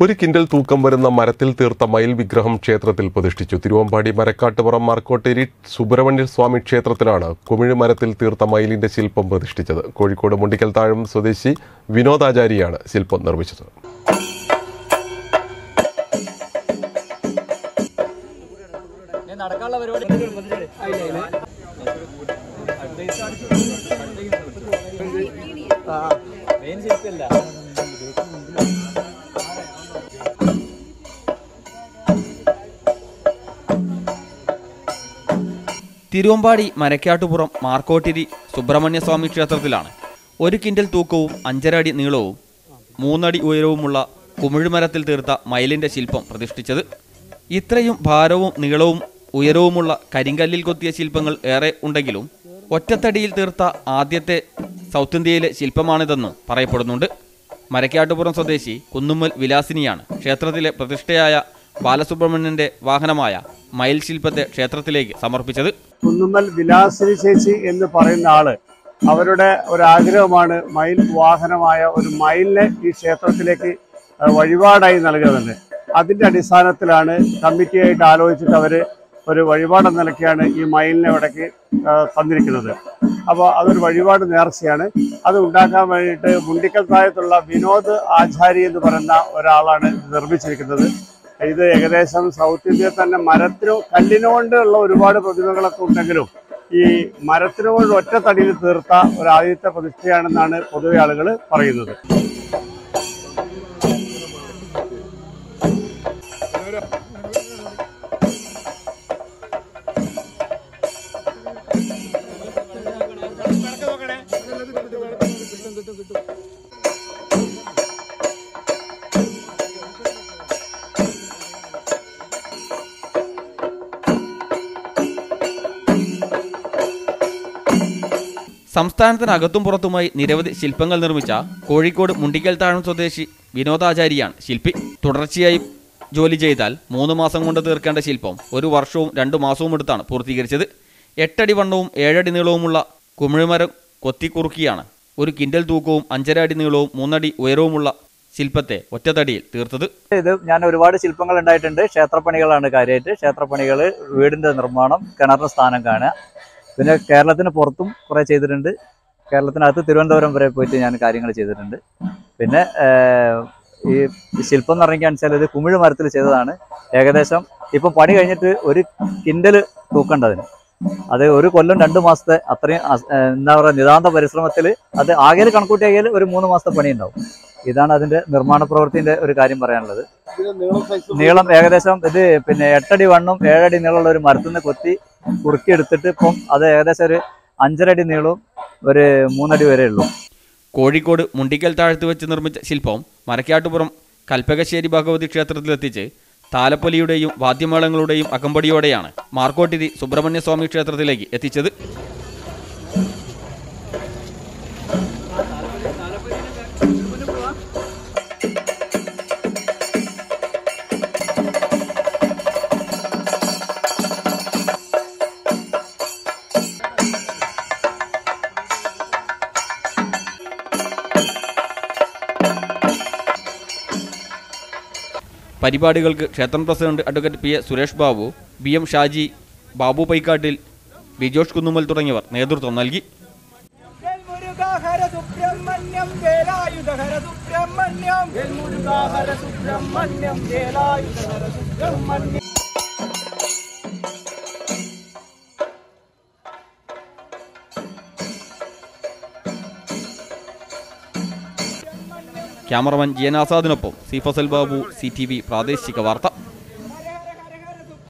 ഒരു കിൻഡൽ തൂക്കം വരുന്ന മരത്തിൽ തീർത്ത മയിൽ വിഗ്രഹം ക്ഷേത്രത്തിൽ പ്രതിഷ്ഠിച്ചു തിരുവമ്പാടി മരക്കാട്ടുപുറം മാർക്കോട്ടേരി സുബ്രഹ്മണ്യ സ്വാമി ക്ഷേത്രത്തിലാണ് കുമിഴ് മരത്തിൽ തീർത്ത മയിലിന്റെ ശില്പം പ്രതിഷ്ഠിച്ചത് കോഴിക്കോട് മുണ്ടിക്കൽ താഴം സ്വദേശി വിനോദാചാരിയാണ് ശില്പം നിർമ്മിച്ചത് നടക്കാനുള്ള പരിപാടി മെയിൻ ശില്പല്ല തിരുവമ്പാടി മരക്കാട്ടുപുറം മാർക്കോട്ടിരി സുബ്രഹ്മണ്യസ്വാമി ക്ഷേത്രത്തിലാണ് ഒരു കിൻഡൽ തൂക്കവും അഞ്ചര അടി നീളവും മൂന്നടി ഉയരവുമുള്ള കുമിഴുമരത്തിൽ തീർത്ത മയിലിന്റെ ശില്പം പ്രതിഷ്ഠിച്ചത് ഇത്രയും ഭാരവും നീളവും ഉയരവുമുള്ള കരിങ്കല്ലിൽ കൊത്തിയ ശില്പങ്ങൾ ഏറെ ഉണ്ടെങ്കിലും ഒറ്റത്തടിയിൽ തീർത്ത ആദ്യത്തെ സൗത്ത് ഇന്ത്യയിലെ ശില്പമാണിതെന്നും പറയപ്പെടുന്നുണ്ട് മരക്കാട്ടുപുറം സ്വദേശി കുന്നുമ്മൽ വിലാസിനിയാണ് ക്ഷേത്രത്തിലെ പ്രതിഷ്ഠയായ ബാലസുബ്രഹ്മണ്യന്റെ വാഹനമായ മയിൽ ശില്പത്തെ ക്ഷേത്രത്തിലേക്ക് സമർപ്പിച്ചത് കുന്നുമ്മൽ വിലാസിനി ചേച്ചി എന്ന് പറയുന്ന ആള് അവരുടെ ഒരു ആഗ്രഹമാണ് മയിൽ വാഹനമായ ഒരു മയിലിനെ ഈ ക്ഷേത്രത്തിലേക്ക് ആ, വഴിപാടായി നൽകുന്നത് അതിന്റെ അടിസ്ഥാനത്തിലാണ് കമ്മിറ്റിയായിട്ട് ആലോചിച്ചിട്ട് അവര് ഒരു വഴിപാട് എന്ന നിലയ്ക്കാണ് ഈ മയിലിനെ ഇവിടേക്ക് ആ, തന്നിരിക്കുന്നത് അപ്പോൾ അതൊരു വഴിപാട് നേർച്ചയാണ് അത് ഉണ്ടാക്കാൻ വേണ്ടിയിട്ട് മുണ്ടിക്കൽ താഴത്തുള്ള വിനോദ് ആചാരി എന്ന് പറയുന്ന ഒരാളാണ് ഇത് നിർമ്മിച്ചിരിക്കുന്നത് ഇത് ഏകദേശം സൗത്ത് ഇന്ത്യയിൽ തന്നെ മരത്തിനോ കല്ലിനുകൊണ്ടുള്ള ഒരുപാട് പ്രതിമകളൊക്കെ ഉണ്ടെങ്കിലും ഈ മരത്തിനുകൊണ്ട് ഒറ്റ തടിയിൽ തീർത്ത ഒരു ആദ്യത്തെ പ്രതിഷ്ഠയാണെന്നാണ് പൊതുവെ ആളുകൾ പറയുന്നത് സംസ്ഥാനത്തിനകത്തും പുറത്തുമായി നിരവധി ശില്പങ്ങൾ നിർമ്മിച്ച കോഴിക്കോട് മുണ്ടിക്കൽ താഴം സ്വദേശി വിനോദാചാരിയാണ് ശില്പി തുടർച്ചയായി ജോലി ചെയ്താൽ മൂന്ന് മാസം കൊണ്ട് തീർക്കേണ്ട ശില്പം ഒരു വർഷവും രണ്ടു മാസവും എടുത്താണ് പൂർത്തീകരിച്ചത് എട്ടടി വണ്ണവും ഏഴടി നീളവുമുള്ള കുമിഴുമരം കൊത്തിക്കുറുക്കിയാണ് ഒരു കിൻഡൽ തൂക്കവും അഞ്ചര അടി നീളവും മൂന്നടി ഉയരവുമുള്ള ശില്പത്തെ ഒറ്റത്തടിയിൽ തീർത്തത് ഇത് ഞാൻ ഒരുപാട് ശില്പങ്ങൾ ഉണ്ടായിട്ടുണ്ട് ക്ഷേത്രപ്പണികളാണ് കാര്യമായിട്ട് ക്ഷേത്രപ്പണികൾ വീടിന്റെ നിർമ്മാണം കിണറിന് സ്ഥാനം കാണുക പിന്നെ കേരളത്തിന് പുറത്തും കുറേ ചെയ്തിട്ടുണ്ട് കേരളത്തിനകത്ത് തിരുവനന്തപുരം വരെ പോയിട്ട് ഞാൻ കാര്യങ്ങൾ ചെയ്തിട്ടുണ്ട് പിന്നെ ഏഹ്, ഈ ശില്പം എന്ന് പറഞ്ഞാൽ വെച്ചാൽ ഇത് കുമിഴ് മരത്തിൽ ചെയ്തതാണ് ഏകദേശം ഇപ്പം പണി കഴിഞ്ഞിട്ട് ഒരു കിൻഡൽ തൂക്കേണ്ടതിന് അത് ഒരു കൊല്ലം രണ്ട് മാസത്തെ അത്രയും അസ്- ഏഹ്, എന്താ പറയുക നിതാന്ത പരിശ്രമത്തിൽ അത് ആകെ കണക്കൂട്ടിയാൽ ഒരു മൂന്ന് മാസത്തെ പണി ഉണ്ടാവും ഇതാണ് അതിന്റെ നിർമ്മാണ പ്രവൃത്തിന്റെ ഒരു കാര്യം പറയാനുള്ളത് നീളം ഏകദേശം ഇത് പിന്നെ എട്ടടി വണ്ണും ഏഴടി നീളമുള്ള ഒരു മരത്തിൽ നിന്ന് കൊത്തി കുറുക്കി എടുത്തിട്ട് ഇപ്പം അത് ഏകദേശം ഒരു അഞ്ചരടി നീളവും ഒരു മൂന്നടി വരെ ഉള്ളൂ കോഴിക്കോട് മുണ്ടിക്കൽ താഴത്ത് വെച്ച് നിർമ്മിച്ച ശില്പം മരക്കാട്ടുപുറം കൽപ്പകശ്ശേരി ഭഗവതി ക്ഷേത്രത്തിലെത്തിച്ച് താലപ്പൊലിയുടെയും വാദ്യമേളങ്ങളുടെയും അകമ്പടിയോടെയാണ് മാർക്കോട്ടിരി സുബ്രഹ്മണ്യസ്വാമി ക്ഷേത്രത്തിലേക്ക് എത്തിച്ചത് പരിപാടികൾക്ക് ക്ഷേത്രം president advocate P A Suresh Babu B M Shaji Babu Paikkattil Bijosh Kunnummal തുടങ്ങിയവർ നേതൃത്വം നൽകി വേൽമുരുകാഹര സുബ്രഹ്മണ്യം വേലായുധഹര സുബ്രഹ്മണ്യം വേൽമുരുകാഹര സുബ്രഹ്മണ്യം വേലായുധഹര സുബ്രഹ്മണ്യം ക്യാമറമാൻ ജിയൻ ആസാദിനൊപ്പം C Fasal Babu C T V പ്രാദേശിക വാർത്ത